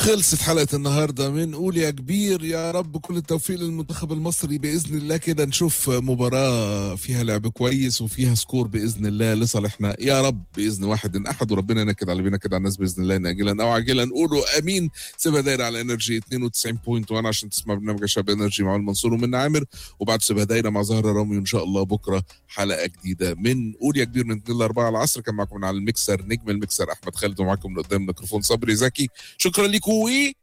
خلصت حلقة النهاردة من قول يا كبير يا رب كل التوفيق للمنتخب المصري بإذن الله كده نشوف مباراة فيها لعب كويس وفيها سكور بإذن الله لصالحنا يا رب بإذن واحد إن أحد وربنا ينكد على بينا كده على الناس بإذن الله ناجلا أو عاجلا نقولوا أمين سيبها دايرة على انرجي 92.1 عشان تسمع برنامج شباب انرجي مع المنصور ومن عامر وبعد سيبها دايرة مع زهرة رامي إن شاء الله بكرة حلقة جديدة من قول يا كبير من 2 ل 4 العصر كان معكم من على الميكسر نجم الميكسر أحمد خالد ومعاكم من قدام الميكروفون صبري زكي شكرا لكم